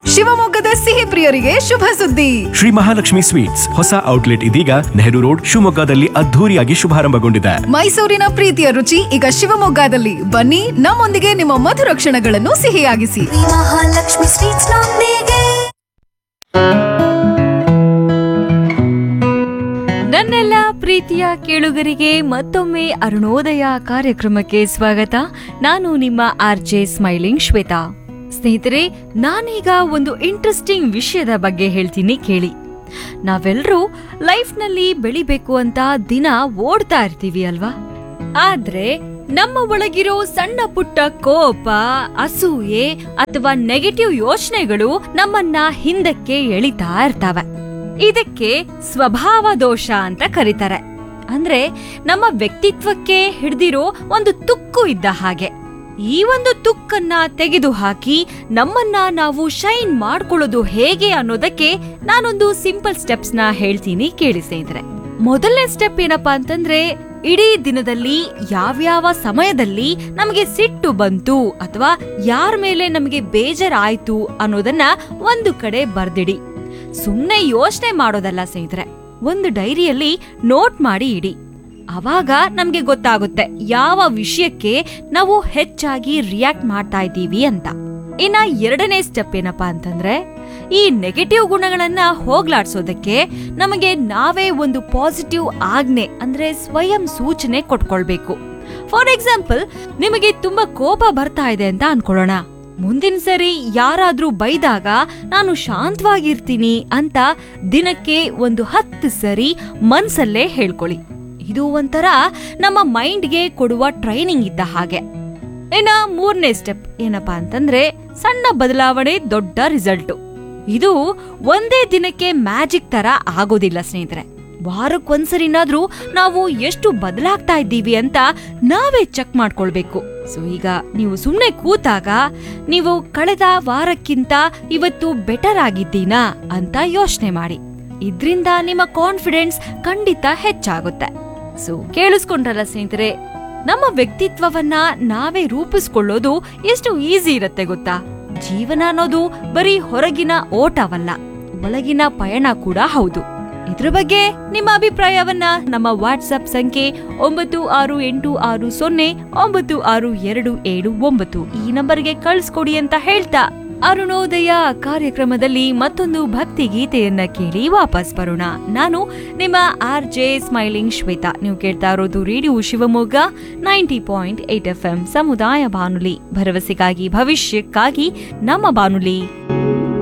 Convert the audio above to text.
ಶಿವಮೊಗ್ಗದ ಸಿಹಿ ಪ್ರಿಯರಿಗೆ ಶುಭ ಸುದ್ದಿ ಶ್ರೀ ಮಹಾಲಕ್ಷ್ಮಿ ಸ್ವೀಟ್ಸ್ ಹೊಸ ಔಟ್ಲೆಟ್ ಇದೀಗ ನೆಹರು ರೋಡ್ ಶಿವಮೊಗ್ಗದಲ್ಲಿ ಅದ್ಧೂರಿಯಾಗಿ ಶುಭಾರಂಭಗೊಂಡಿದೆ ಮೈಸೂರಿನ ಪ್ರೀತಿಯ ರುಚಿ ಈಗ ಶಿವಮೊಗ್ಗದಲ್ಲಿ ಬನ್ನಿ ನಮ್ಮೊಂದಿಗೆ ನಿಮ್ಮ ಮಧುರ ಕ್ಷಣಗಳನ್ನು ಸಿಹಿಯಾಗಿಸಿ ಶ್ರೀ ಮಹಾಲಕ್ಷ್ಮಿ ಸ್ವೀಟ್ಸ್ ನೊಂದಿಗೆ ನನ್ನೆಲ್ಲ ಪ್ರೀತಿಯ ಕೇಳುಗರಿಗೆ ಮತ್ತೊಮ್ಮೆ ಅರುಣೋದಯ ಕಾರ್ಯಕ್ರಮಕ್ಕೆ ಸ್ವಾಗತ ನಾನು ನಿಮ್ಮ ಆರ್ ಜೆ ಸ್ಮೈಲಿಂಗ್ ಶ್ವೇತಾ ಸ್ನೇಹಿತರೆ ನಾನೀಗ ಒಂದು ಇಂಟ್ರೆಸ್ಟಿಂಗ್ ವಿಷಯದ ಬಗ್ಗೆ ಹೇಳ್ತೀನಿ ಕೇಳಿ ನಾವೆಲ್ಲರೂ ಲೈಫ್ನಲ್ಲಿ ಬೆಳಿಬೇಕು ಅಂತ ದಿನ ಓಡ್ತಾ ಇರ್ತೀವಿ ಅಲ್ವಾ ಆದ್ರೆ ನಮ್ಮ ಒಳಗಿರೋ ಸಣ್ಣ ಪುಟ್ಟ ಕೋಪ ಅಸೂಯೆ ಅಥವಾ ನೆಗೆಟಿವ್ ಯೋಚನೆಗಳು ನಮ್ಮನ್ನ ಹಿಂದಕ್ಕೆ ಎಳಿತಾ ಇರ್ತಾವೆ ಇದಕ್ಕೆ ಸ್ವಭಾವ ದೋಷ ಅಂತ ಕರೀತಾರೆ ಅಂದ್ರೆ ನಮ್ಮ ವ್ಯಕ್ತಿತ್ವಕ್ಕೆ ಹಿಡ್ದಿರೋ ಒಂದು ತುಕ್ಕು ಇದ್ದ ಹಾಗೆ ಈ ಒಂದು ತುಕ್ಕನ್ನ ತೆಗೆದುಹಾಕಿ ನಮ್ಮನ್ನ ನಾವು ಶೈನ್ ಮಾಡ್ಕೊಳ್ಳೋದು ಹೇಗೆ ಅನ್ನೋದಕ್ಕೆ ನಾನೊಂದು ಸಿಂಪಲ್ ಸ್ಟೆಪ್ಸ್ ನ ಹೇಳ್ತೀನಿ ಕೇಳಿ ಸ್ನೇಹಿತರೆ ಮೊದಲನೇ ಸ್ಟೆಪ್ ಏನಪ್ಪಾ ಅಂತಂದ್ರೆ ಇಡೀ ದಿನದಲ್ಲಿ ಯಾವ್ಯಾವ ಸಮಯದಲ್ಲಿ ನಮಗೆ ಸಿಟ್ಟು ಬಂತು ಅಥವಾ ಯಾರ ಮೇಲೆ ನಮಗೆ ಬೇಜಾರಾಯ್ತು ಅನ್ನೋದನ್ನ ಒಂದು ಕಡೆ ಬರ್ದಿಡಿ ಸುಮ್ನೆ ಯೋಚನೆ ಮಾಡೋದಲ್ಲ ಸ್ನೇಹಿತರೆ ಒಂದು ಡೈರಿಯಲ್ಲಿ ನೋಟ್ ಮಾಡಿ ಇಡಿ ಅವಾಗ ನಮ್ಗೆ ಗೊತ್ತಾಗುತ್ತೆ ಯಾವ ವಿಷಯಕ್ಕೆ ನಾವು ಹೆಚ್ಚಾಗಿ ರಿಯಾಕ್ಟ್ ಮಾಡ್ತಾ ಇದ್ದೀವಿ ಅಂತ ಇನ್ನ ಎರಡನೇ ಸ್ಟೆಪ್ ಏನಪ್ಪಾ ಅಂತಂದ್ರೆ ಈ ನೆಗೆಟಿವ್ ಗುಣಗಳನ್ನ ಹೋಗ್ಲಾಡ್ಸೋದಕ್ಕೆ ನಮಗೆ ನಾವೇ ಒಂದು ಪಾಸಿಟಿವ್ ಆಜ್ಞೆ ಅಂದ್ರೆ ಸ್ವಯಂ ಸೂಚನೆ ಕೊಟ್ಕೊಳ್ಬೇಕು ಫಾರ್ ಎಕ್ಸಾಂಪಲ್ ನಿಮಗೆ ತುಂಬಾ ಕೋಪ ಬರ್ತಾ ಇದೆ ಅಂತ ಅನ್ಕೊಳ್ಳೋಣ ಮುಂದಿನ ಸರಿ ಯಾರಾದ್ರೂ ಬೈದಾಗ ನಾನು ಶಾಂತವಾಗಿರ್ತೀನಿ ಅಂತ ದಿನಕ್ಕೆ ಒಂದು ಹತ್ತು ಸರಿ ಮನ್ಸಲ್ಲೇ ಹೇಳ್ಕೊಳ್ಳಿ ಇದು ಒಂಥರ ನಮ್ಮ ಮೈಂಡ್ಗೆ ಕೊಡುವ ಟ್ರೈನಿಂಗ್ ಇದ್ದ ಹಾಗೆ ಇನ್ನ ಮೂರನೇ ಸ್ಟೆಪ್ ಏನಪ್ಪಾ ಅಂತಂದ್ರೆ ಸಣ್ಣ ಬದಲಾವಣೆ ದೊಡ್ಡ ರಿಸಲ್ಟ್ ಇದು ಒಂದೇ ದಿನಕ್ಕೆ ಮ್ಯಾಜಿಕ್ ತರ ಆಗೋದಿಲ್ಲ ಸ್ನೇಹಿತರೆ ವಾರಕ್ಕೊಂದ್ಸರಿನಾದ್ರೂ ನಾವು ಎಷ್ಟು ಬದಲಾಗ್ತಾ ಇದ್ದೀವಿ ಅಂತ ನಾವೇ ಚೆಕ್ ಮಾಡ್ಕೊಳ್ಬೇಕು ಸೊ ಈಗ ನೀವು ಸುಮ್ನೆ ಕೂತಾಗ ನೀವು ಕಳೆದ ವಾರಕ್ಕಿಂತ ಇವತ್ತು ಬೆಟರ್ ಆಗಿದ್ದೀನಾ ಅಂತ ಯೋಚನೆ ಮಾಡಿ ಇದ್ರಿಂದ ನಿಮ್ಮ ಕಾನ್ಫಿಡೆನ್ಸ್ ಖಂಡಿತ ಹೆಚ್ಚಾಗುತ್ತೆ ಸೊ ಕೇಳಿಸ್ಕೊಂಡ್ರಲ್ಲ ಸ್ನೇಹಿತರೆ ನಮ್ಮ ವ್ಯಕ್ತಿತ್ವವನ್ನ ನಾವೇ ರೂಪಿಸ್ಕೊಳ್ಳೋದು ಎಷ್ಟು ಈಸಿ ಇರತ್ತೆ ಗೊತ್ತಾ ಜೀವನ ಅನ್ನೋದು ಬರೀ ಹೊರಗಿನ ಓಟವಲ್ಲ ಒಳಗಿನ ಪಯಣ ಕೂಡ ಹೌದು ಇದ್ರ ಬಗ್ಗೆ ನಿಮ್ಮ ಅಭಿಪ್ರಾಯವನ್ನ ನಮ್ಮ ವಾಟ್ಸ್ಆಪ್ ಸಂಖ್ಯೆ ಒಂಬತ್ತು ಆರು ಎಂಟು ಆರು ಸೊನ್ನೆ ಒಂಬತ್ತು ಆರು ಎರಡು ಏಳು ಒಂಬತ್ತು ಈ ನಂಬರ್ಗೆ ಕಳಿಸ್ಕೊಡಿ ಅಂತ ಹೇಳ್ತಾ ಅರುಣೋದಯ ಕಾರ್ಯಕ್ರಮದಲ್ಲಿ ಮತ್ತೊಂದು ಭಕ್ತಿ ಗೀತೆಯನ್ನ ಕೇಳಿ ವಾಪಸ್ ಬರೋಣ ನಾನು ನಿಮ್ಮ ಆರ್ ಜೆ ಸ್ಮೈಲಿಂಗ್ ಶ್ವೇತಾ ನೀವು ಕೇಳ್ತಾ ಇರೋದು radio Shivamogga ninety point eight F M ಸಮುದಾಯ ಬಾನುಲಿ ಭರವಸೆಗಾಗಿ ಭವಿಷ್ಯಕ್ಕಾಗಿ ನಮ್ಮ ಬಾನುಲಿ